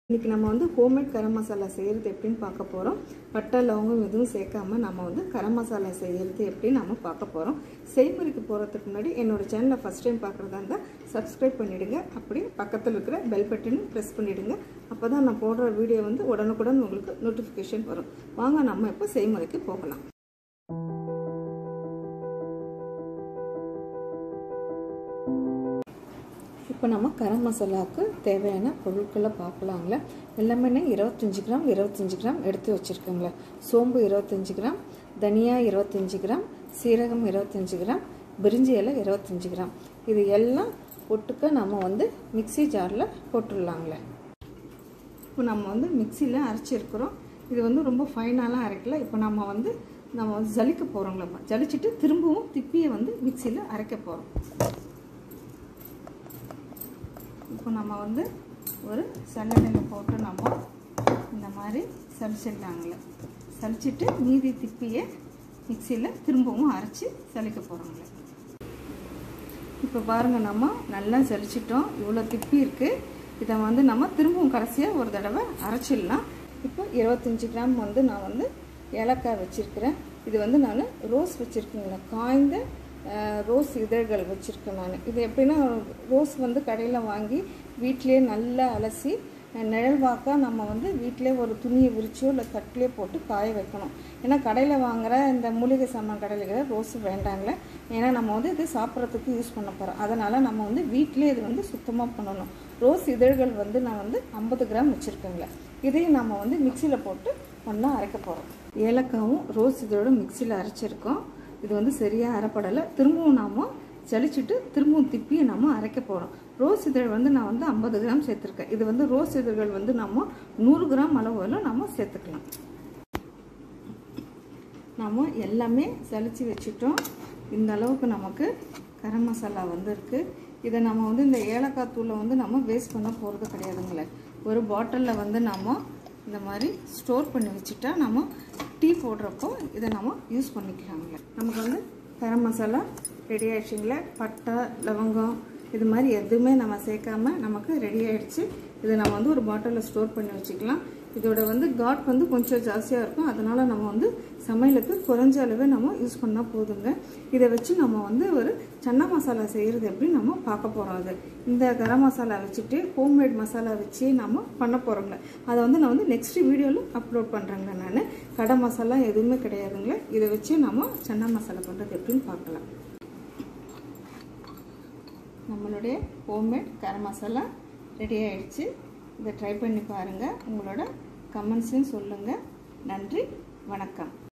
இன்றைக்கி நம்ம வந்து ஹோம்மேட் கரம் மசாலா செய்கிறது எப்படின்னு பார்க்க போகிறோம் பட்டை லவங்கம் எதுவும் சேர்க்காம நம்ம வந்து கரம் மசாலா செய்கிறது எப்படின்னு நம்ம பார்க்க போகிறோம் செய்முறைக்கு போகிறதுக்கு முன்னாடி என்னோட சேனலை ஃபஸ்ட் டைம் பார்க்குறதா இருந்தால் சப்ஸ்கிரைப் பண்ணிவிடுங்க அப்படி பக்கத்தில் இருக்கிற பெல் பட்டனும் ப்ரெஸ் பண்ணிவிடுங்க அப்போ தான் நான் போடுற வீடியோ வந்து உடனுக்குடன் உங்களுக்கு நோட்டிஃபிகேஷன் வரும் வாங்க நம்ம இப்போ செய்முறைக்கு போகலாம் இப்போ நம்ம கரம் மசாலாவுக்கு தேவையான பொருட்களை பார்க்கலாங்களே எல்லாமே இருபத்தஞ்சி கிராம் இருபத்தஞ்சி கிராம் எடுத்து வச்சுருக்கோங்களே சோம்பு இருபத்தஞ்சி கிராம் தனியா இருபத்தஞ்சி கிராம் சீரகம் இருபத்தஞ்சி கிராம் பிரிஞ்சி இலை இருபத்தஞ்சி கிராம் இது எல்லாம் ஒட்டுக்க நம்ம வந்து மிக்சி ஜாரில் போட்டுடலாங்களே இப்போ நம்ம வந்து மிக்சியில் அரைச்சிருக்கிறோம் இது வந்து ரொம்ப ஃபைனாலாம் அரைக்கல இப்போ நம்ம வந்து நம்ம வந்து ஜலிக்க போகிறோங்களா ஜலிச்சுட்டு திரும்பவும் திப்பியை வந்து மிக்சியில் அரைக்க போகிறோம் இப்போ நம்ம வந்து ஒரு சல்லடையில் போட்டு நம்ம இந்த மாதிரி சலிச்சிடலாங்களே சலிச்சிட்டு மீதி திப்பியை மிக்சியில் திரும்பவும் அரைச்சி சலிக்க போகிறோங்களே இப்போ பாருங்கள் நம்ம நல்லா சலிச்சிட்டோம் இவ்வளோ திப்பி இருக்குது இதை வந்து நம்ம திரும்பவும் கடைசியாக ஒரு தடவை அரைச்சிடலாம் இப்போ இருபத்தஞ்சி கிராம் வந்து நான் வந்து ஏலக்காய் வச்சுருக்கிறேன் இது வந்து நான் ரோஸ் வச்சுருக்கேங்களா காய்ந்த ரோஸ் இதழ்கள் வச்சுருக்கேன் நான் இது எப்படின்னா ரோஸ் வந்து கடையில் வாங்கி வீட்டிலேயே நல்லா அலசி நிழல் வாக்கா நம்ம வந்து வீட்டிலே ஒரு துணியை விரிச்சோ இல்லை தட்டிலே போட்டு காய வைக்கணும் ஏன்னா கடையில் வாங்குகிற இந்த மூலிகை சாமான் கடையில் ரோஸ் வேண்டாங்களே ஏன்னா நம்ம வந்து இது சாப்பிட்றதுக்கு யூஸ் பண்ண போகிறோம் அதனால் நம்ம வந்து வீட்டிலே இது வந்து சுத்தமாக பண்ணணும் ரோஸ் இதழ்கள் வந்து நான் வந்து ஐம்பது கிராம் வச்சுருக்கேங்களே இதையும் நம்ம வந்து மிக்சியில் போட்டு ஒன்றா அரைக்க போகிறோம் ஏலக்காவும் ரோஸ் இதழோட மிக்சியில் அரைச்சிருக்கோம் இது வந்து சரியாக அரைப்படலை திரும்பவும் நாம் ஜலிச்சுட்டு திரும்பவும் திப்பியை நம்ம அரைக்க போகிறோம் ரோஸ் இதழ் வந்து நான் வந்து ஐம்பது கிராம் சேர்த்துருக்கேன் இது வந்து ரோஸ் இதழ்கள் வந்து நம்ம நூறு கிராம் அளவில் நம்ம சேர்த்துக்கலாம் நாம் எல்லாமே சலிச்சு வச்சுட்டோம் இந்த அளவுக்கு நமக்கு கரம் மசாலா வந்துருக்கு இதை நம்ம வந்து இந்த ஏலக்காய் தூளை வந்து நம்ம வேஸ்ட் பண்ண போகிறது கிடையாதுங்களே ஒரு பாட்டிலில் வந்து நம்ம இந்த மாதிரி ஸ்டோர் பண்ணி வச்சுட்டா நம்ம டீ போடுறப்போ இதை நம்ம யூஸ் பண்ணிக்கலாங்களே நமக்கு வந்து கரம் மசாலா ரெடி ஆயிடுச்சுங்களே பட்டை லவங்கம் இது மாதிரி எதுவுமே நம்ம சேர்க்காம நமக்கு ரெடி ஆகிடுச்சு இதை நம்ம வந்து ஒரு பாட்டிலில் ஸ்டோர் பண்ணி வச்சுக்கலாம் இதோட வந்து காட் வந்து கொஞ்சம் ஜாஸ்தியாக இருக்கும் அதனால் நம்ம வந்து சமையலுக்கு குறைஞ்ச அளவே நம்ம யூஸ் பண்ணால் போதுங்க இதை வச்சு நம்ம வந்து ஒரு சன்னா மசாலா செய்கிறது எப்படி நம்ம பார்க்க போகிறோம் அது இந்த கரம் மசாலா வச்சுட்டு ஹோம்மேட் மசாலா வச்சு நம்ம பண்ண போகிறோங்க அதை வந்து நான் வந்து நெக்ஸ்ட் வீடியோவில் அப்லோட் பண்ணுறேங்க நான் கடை மசாலா எதுவுமே கிடையாதுங்களே இதை வச்சு நம்ம சன்னா மசாலா பண்ணுறது எப்படின்னு பார்க்கலாம் நம்மளுடைய ஹோம்மேட் கரம் மசாலா ரெடி ஆகிடுச்சு இதை ட்ரை பண்ணி பாருங்கள் உங்களோட கமெண்ட்ஸையும் சொல்லுங்கள் நன்றி வணக்கம்